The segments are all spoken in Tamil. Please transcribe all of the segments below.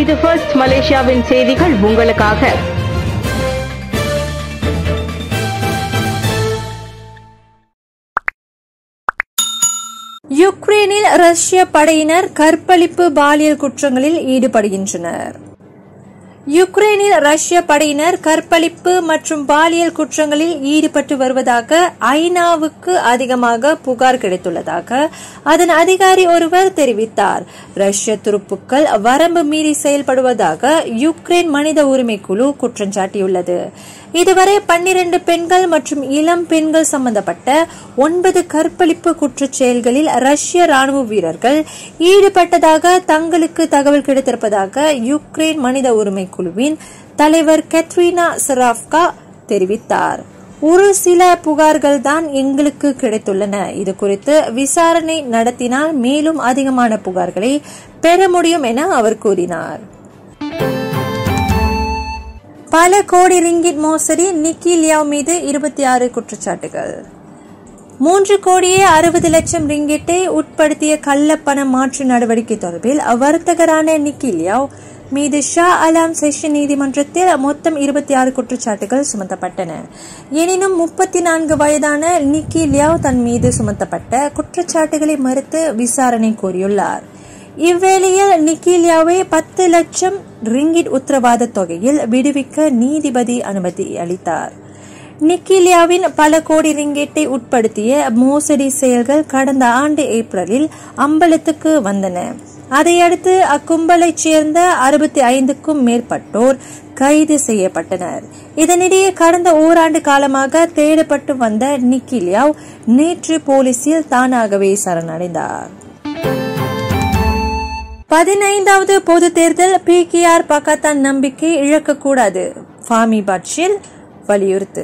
இது ஃபர்ஸ்ட் மலேசியாவின் செய்திகள் உங்களுக்காக யுக்ரைனில் ரஷ்ய படையினர் கற்பழிப்பு பாலியல் குற்றங்களில் ஈடுபடுகின்றனர் யுக்ரைனில் ரஷ்ய படையினர் கற்பழிப்பு மற்றும் பாலியல் குற்றங்களில் ஈடுபட்டு வருவதாக ஐநாவுக்கு அதிகமாக புகார் கிடைத்துள்ளதாக அதன் அதிகாரி ஒருவர் தெரிவித்தார் ரஷ்ய துருப்புக்கள் வரம்பு மீறி செயல்படுவதாக யுக்ரைன் மனித உரிமை குழு குற்றம் சாட்டியுள்ளது இதுவரை பன்னிரண்டு பெண்கள் மற்றும் இளம் பெண்கள் சம்பந்தப்பட்ட ஒன்பது கற்பழிப்பு குற்றச் செயல்களில் ரஷ்ய ராணுவ வீரர்கள் ஈடுபட்டதாக தங்களுக்கு தகவல் கிடைத்திருப்பதாக யுக்ரைன் மனித உரிமை குழுவின் தலைவர் கத்ரீனா சராப்கா தெரிவித்தார் ஒரு சில புகார்கள் தான் எங்களுக்கு கிடைத்துள்ளன இது குறித்து விசாரணை நடத்தினால் மேலும் அதிகமான புகார்களை பெற முடியும் என அவர் கூறினார் பல கோடி ரிங்கிட் மோசடி நிக்கி லியாவ் மீது இருபத்தி ஆறு குற்றச்சாட்டுகள் மூன்று கோடியே அறுபது லட்சம் ரிங்கிட்டை உட்படுத்திய கள்ளப்பண மாற்று நடவடிக்கை தொடர்பில் வர்த்தகரான நிக்கி லியாவ் மீது ஷா அலாம் செஷன் நீதிமன்றத்தில் மொத்தம் இருபத்தி ஆறு குற்றச்சாட்டுகள் சுமத்தப்பட்டன எனினும் முப்பத்தி நான்கு வயதான நிக்கி லியாவ் தன் மீது சுமத்தப்பட்ட குற்றச்சாட்டுகளை மறுத்து விசாரணை கோரியுள்ளார் இவ்வேளையில் நிக்கிலியாவை பத்து லட்சம் ரிங்கிட் உத்தரவாத தொகையில் விடுவிக்க நீதிபதி அனுமதி அளித்தார் நிக்கிலியாவின் பல கோடி ரிங்கெட்டை உட்படுத்திய மோசடி செயல்கள் கடந்த ஆண்டு ஏப்ரலில் அம்பலத்துக்கு வந்தன அதையடுத்து அக்கும்பலைச் சேர்ந்த அறுபத்தி ஐந்துக்கும் மேற்பட்டோர் கைது செய்யப்பட்டனர் இதனிடையே கடந்த ஓராண்டு காலமாக தேடப்பட்டு வந்த நிக்கிலியாவ் நேற்று போலீசில் தானாகவே சரணடைந்தார் பதினைந்தாவது பொது தேர்தல் பி கே ஆர் பக்கத்தான் நம்பிக்கை இழக்கக்கூடாது ஃபாமி பட்ஷில் வலியுறுத்து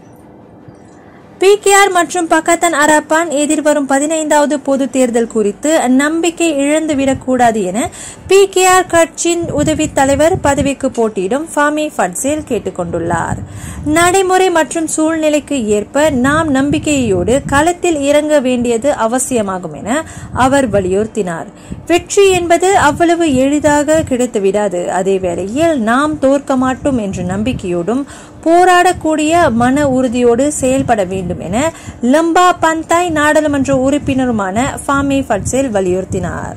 பிகேஆர் மற்றும் பக்கத்தன் அரப்பான் எதிர்வரும் பதினைந்தாவது பொது தேர்தல் குறித்து நம்பிக்கை இழந்துவிடக்கூடாது என பிகேஆர் கட்சியின் உதவி தலைவர் பதவிக்கு போட்டியிடும் ஃபாமி ஃபட்சேல் கேட்டுக் கொண்டுள்ளார் நடைமுறை மற்றும் சூழ்நிலைக்கு ஏற்ப நாம் நம்பிக்கையோடு களத்தில் இறங்க வேண்டியது அவசியமாகும் என அவர் வலியுறுத்தினார் வெற்றி என்பது அவ்வளவு எளிதாக கிடைத்துவிடாது அதே வேளையில் நாம் தோற்க மாட்டோம் என்ற நம்பிக்கையோடும் போராடக்கூடிய மன உறுதியோடு செயல்பட வேண்டும் என லம்பா பந்தாய் நாடாளுமன்ற உறுப்பினருமான ஃபாமி ஃபட்சேல் வலியுறுத்தினார்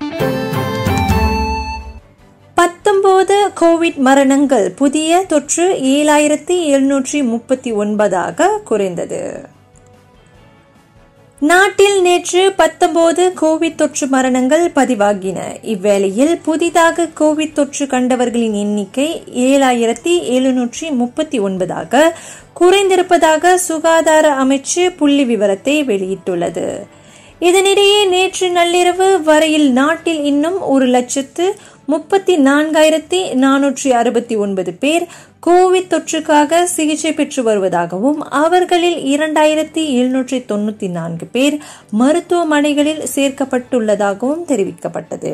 பத்தொன்பது கோவிட் மரணங்கள் புதிய தொற்று ஏழாயிரத்தி எழுநூற்றி முப்பத்தி ஒன்பதாக குறைந்தது நாட்டில் நேற்று பத்தொன்பது கோவிட் தொற்று மரணங்கள் பதிவாகின இவ்வேளையில் புதிதாக கோவிட் தொற்று கண்டவர்களின் எண்ணிக்கை ஏழாயிரத்தி எழுநூற்றி முப்பத்தி ஒன்பதாக குறைந்திருப்பதாக சுகாதார அமைச்சு புள்ளி விவரத்தை வெளியிட்டுள்ளது இதனிடையே நேற்று நள்ளிரவு வரையில் நாட்டில் இன்னும் ஒரு லட்சத்து முப்பத்தி நான்காயிரத்தி நானூற்றி அறுபத்தி ஒன்பது பேர் கோவிட் தொற்றுக்காக சிகிச்சை பெற்று வருவதாகவும் அவர்களில் இரண்டாயிரத்தி எழுநூற்றி தொண்ணூத்தி நான்கு பேர் மருத்துவமனைகளில் சேர்க்கப்பட்டுள்ளதாகவும் தெரிவிக்கப்பட்டது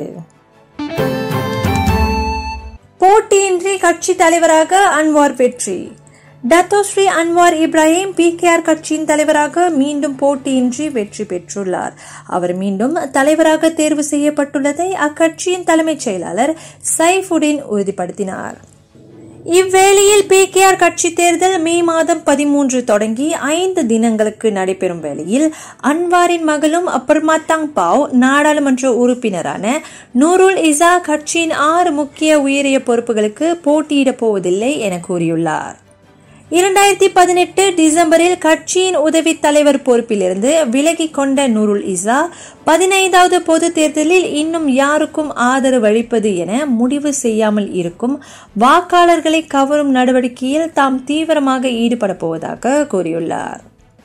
போட்டியின்றி கட்சி தலைவராக அன்வார் வெற்றி Datuk Seri Anwar Ibrahim P KR கட்சியின் தலைவராக மீண்டும் போட்டியின்றி வெற்றி பெற்றுள்ளார் அவர் மீண்டும் தலைவராக தேர்வு செய்யப்பட்டுள்ளதை அக்கட்சியின் தலைமைச் செயலாளர் சைஃபுடின் உறுதிப்படுத்தினார் இவ்வேளையில் பி கே ஆர் கட்சி தேர்தல் மே மாதம் பதிமூன்று தொடங்கி ஐந்து தினங்களுக்கு நடைபெறும் வேளையில் அன்வாரின் மகளும் பர்மாத்தாங் பாவ் நாடாளுமன்ற உறுப்பினரான நூருல் இசா கட்சியின் ஆறு முக்கிய உயரிய பொறுப்புகளுக்கு போட்டியிடப் போவதில்லை என கூறியுள்ளார் இரண்டாயிரத்தி பதினெட்டு டிசம்பரில் கட்சியின் உதவி தலைவர் பொறுப்பிலிருந்து விலகிக் கொண்ட நூருல் இசா பதினைந்தாவது பொது தேர்தலில் இன்னும் யாருக்கும் ஆதரவு அளிப்பது என முடிவு செய்யாமல் இருக்கும் வாக்காளர்களை கவரும் நடவடிக்கையில் தாம் தீவிரமாக ஈடுபட போவதாக கூறியுள்ளார்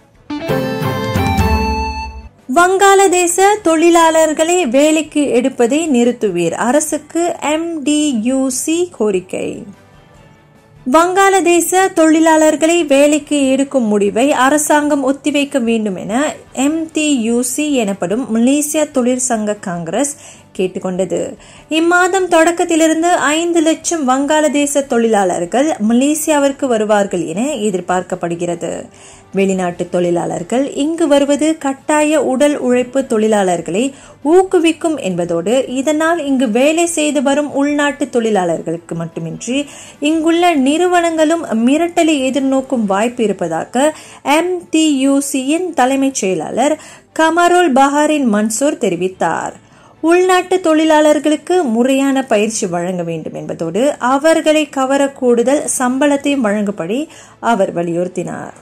வங்காளதேச தொழிலாளர்களை வேலைக்கு எடுப்பதை நிறுத்துவீர் அரசுக்கு எம்டியூசி கோரிக்கை வங்காளதேச தொழிலாளர்களை வேலைக்கு எடுக்கும் முடிவை அரசாங்கம் ஒத்திவைக்க வேண்டும் என எம்டியூசி எனப்படும் மலேசிய தொழிற்சங்க காங்கிரஸ் கேட்டுக்கொண்டது இம்மாதம் தொடக்கத்திலிருந்து ஐந்து லட்சம் வங்காளதேச தொழிலாளர்கள் மலேசியாவிற்கு வருவார்கள் என எதிர்பார்க்கப்படுகிறது வெளிநாட்டு தொழிலாளர்கள் இங்கு வருவது கட்டாய உடல் உழைப்பு தொழிலாளர்களை ஊக்குவிக்கும் என்பதோடு இதனால் இங்கு வேலை செய்து வரும் உள்நாட்டு தொழிலாளர்களுக்கு மட்டுமின்றி இங்குள்ள நிறுவனங்களும் மிரட்டலை எதிர்நோக்கும் வாய்ப்பு இருப்பதாக எம்டியூசியின் தலைமைச் செயலாளர் கமருல் பஹாரின் மன்சூர் தெரிவித்தார் உள்நாட்டு தொழிலாளர்களுக்கு முறையான பயிற்சி வழங்க வேண்டும் என்பதோடு அவர்களை கவர கூடுதல் சம்பளத்தையும் வழங்கும்படி அவர் வலியுறுத்தினார்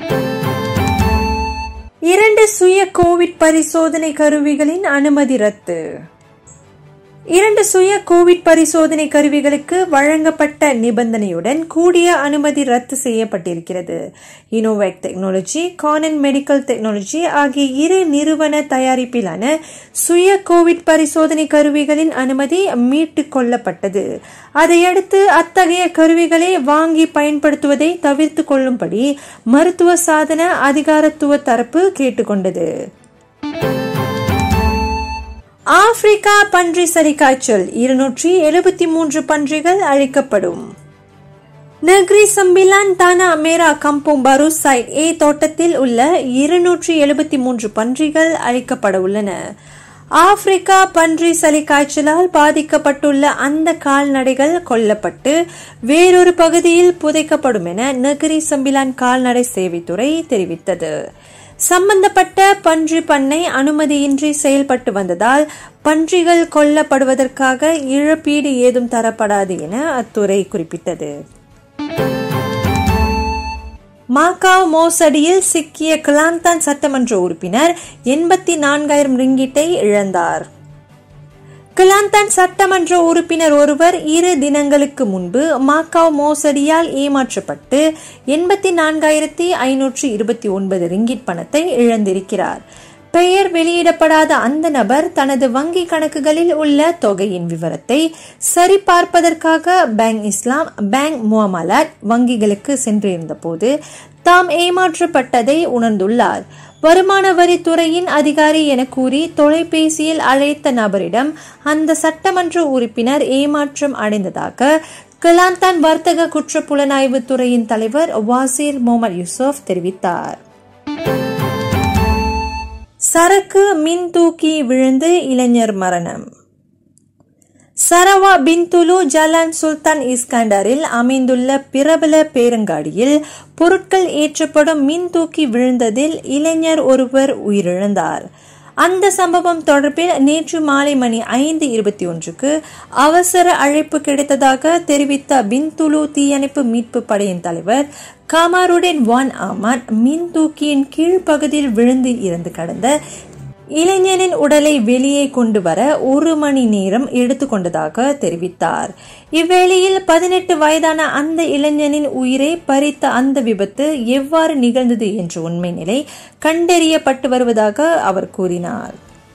இரண்டு சுய கோவிட் பரிசோதனை கருவிகளின் அனுமதி ரத்து இரண்டு சுய கோவிட் பரிசோதனை கருவிகளுக்கு வழங்கப்பட்ட நிபந்தனையுடன் கூடிய அனுமதி ரத்து செய்யப்பட்டிருக்கிறது Innovac technology Canon medical technology ஆகிய இரு நிறுவன தயாரிப்பிலான சுய கோவிட் பரிசோதனை கருவிகளின் அனுமதி மீட்டுக் கொள்ளப்பட்டது அதையடுத்து அத்தகைய கருவிகளை வாங்கி பயன்படுத்துவதை தவிர்த்து கொள்ளும்படி மருத்துவ சாதன அதிகாரத்துவ தரப்பு கேட்டுக்கொண்டது ஆப்பிரிக்கா பன்றி சளி காய்ச்சல் இருநூற்றி எழுபத்தி மூன்று பன்றிகள் அழிக்கப்படும் நக்ரி சம்பிலான் தானா மேரா கம்போங் பரு சைட் ஏ தோட்டத்தில் உள்ள இருநூற்றி எழுபத்தி மூன்று பன்றிகள் அழிக்கப்பட உள்ளன ஆப்பிரிக்கா பன்றி சளி காய்ச்சலால் பாதிக்கப்பட்டுள்ள அந்த கால்நடைகள் கொல்லப்பட்டு வேறொரு பகுதியில் புதைக்கப்படும் என நகரி சம்பிலான் கால்நடை சேவைத்துறை தெரிவித்தது சம்பந்தப்பட்ட பன்றி பண்ணை அனுமதியின்றி செயல்பட்டு வந்ததால் பன்றிகள் கொல்லப்படுவதற்காக இழப்பீடு ஏதும் தரப்படாது என அத்துறை குறிப்பிட்டது மாக்காவ் மோசடியில் சிக்கிய கிளாந்தான் சட்டமன்ற உறுப்பினர் எண்பத்தி நான்காயிரம் ரிங்கிட்டை இழந்தார் கிளாந்தான் சட்டமன்ற உறுப்பினர் ஒருவர் இரு தினங்களுக்கு முன்பு மாக்காவ் மோசடியால் ஏமாற்றப்பட்டு எண்பத்தி நான்காயிரத்தி ஐநூற்றி இருபத்தி ஒன்பது ரிங்கிட் பணத்தை இழந்திருக்கிறார் பெயர் வெளியிடப்படாத அந்த நபர் தனது வங்கி கணக்குகளில் உள்ள தொகையின் விவரத்தை சரிபார்ப்பதற்காக பேங்க் இஸ்லாம் பேங்க் முகமலாட் வங்கிகளுக்கு சென்றிருந்த போது தாம் ஏமாற்றப்பட்டதை உணர்ந்துள்ளார் வருமான வரித்துறையின் அதிகாரி என கூறி தொலைபேசியில் அழைத்த நபரிடம் அந்த சட்டமன்ற உறுப்பினர் ஏமாற்றம் அடைந்ததாக கிளாந்தான் வர்த்தக குற்ற புலனாய்வு துறையின் தலைவர் வாசீர் முகமது யூசுப் தெரிவித்தார் சரக்கு மின் தூக்கி விழுந்து இளைஞர் மரணம் சரவா பின்துலு ஜலான் சுல்தான் இஸ்கண்டரில் அமைந்துள்ள பிரபல பேரங்காடியில் பொருட்கள் ஏற்றப்படும் மின் தூக்கி விழுந்ததில் இளைஞர் ஒருவர் உயிரிழந்தார் அந்த சம்பவம் தொடர்பில் நேற்று மாலை மணி ஐந்து இருபத்தி ஒன்றுக்கு அவசர அழைப்பு கிடைத்ததாக தெரிவித்த பின்துலு தீயணைப்பு மீட்பு படையின் தலைவர் காமாருடன் வான் ஆமான் மின் தூக்கியின் கீழ்ப்பகுதியில் விழுந்து இறந்து கடந்த இளைஞனின் உடலை வெளியே கொண்டு வர ஒரு மணி நேரம் எடுத்துக்கொண்டதாக தெரிவித்தார் இவ்வேளையில் பதினெட்டு வயதான அந்த இளைஞனின் உயிரை பறித்த அந்த விபத்து எவ்வாறு நிகழ்ந்தது என்ற உண்மை நிலை கண்டறியப்பட்டு வருவதாக அவர் கூறினார்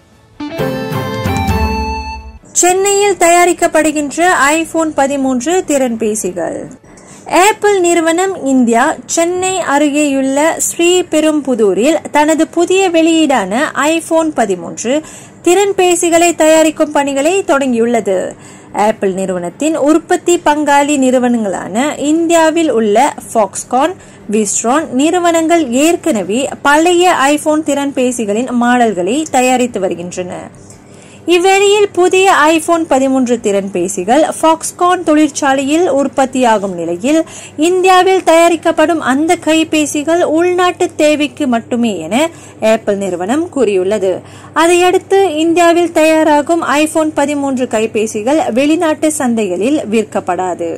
சென்னையில் தயாரிக்கப்படுகின்ற ஐபோன் பதிமூன்று திறன்பேசிகள் ஆப்பிள் நிறுவனம் இந்தியா சென்னை அருகேயுள்ள ஸ்ரீபெரும்புதூரில் தனது புதிய வெளியீடான ஐபோன் பதிமூன்று திறன்பேசிகளை தயாரிக்கும் பணிகளை தொடங்கியுள்ளது ஆப்பிள் நிறுவனத்தின் உற்பத்தி பங்காளி நிறுவனங்களான இந்தியாவில் உள்ள ஃபாக்ஸ்கான் விஸ்ட்ரான் நிறுவனங்கள் ஏற்கனவே பழைய ஐபோன் திறன்பேசிகளின் மாடல்களை தயாரித்து வருகின்றன இவ்வேளையில் புதிய ஐபோன் பதிமூன்று திறன்பேசிகள் ஃபாக்ஸ்கான் தொழிற்சாலையில் உற்பத்தியாகும் நிலையில் இந்தியாவில் தயாரிக்கப்படும் அந்த கைபேசிகள் உள்நாட்டு தேவைக்கு மட்டுமே என ஆப்பிள் நிறுவனம் கூறியுள்ளது அதையடுத்து இந்தியாவில் தயாராகும் ஐபோன் பதிமூன்று கைபேசிகள் வெளிநாட்டு சந்தைகளில் விற்கப்படாது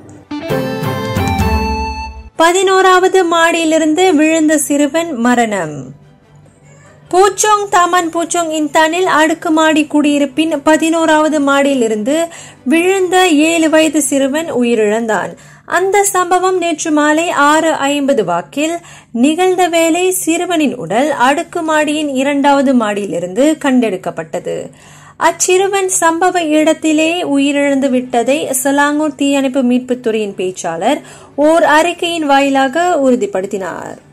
பதினோராவது மாடியிலிருந்து விழுந்த சிறுவன் மரணம் பூச்சோங் தாமான் பூச்சோங் இன்தானில் அடுக்குமாடி குடியிருப்பின் பதினோராவது மாடியிலிருந்து விழுந்த ஏழு வயது சிறுவன் உயிரிழந்தான் அந்த சம்பவம் நேற்று மாலை ஆறு ஐம்பது வாக்கில் நிகழ்ந்த வேளை சிறுவனின் உடல் அடுக்குமாடியின் இரண்டாவது மாடியிலிருந்து கண்டெடுக்கப்பட்டது அச்சிறுவன் சம்பவ இடத்திலே உயிரிழந்து விட்டதை சலாங்கூர் தீயணைப்பு மீட்புத் துறையின் பேச்சாளர் ஓர் அறிக்கையின் வாயிலாக உறுதிப்படுத்தினார்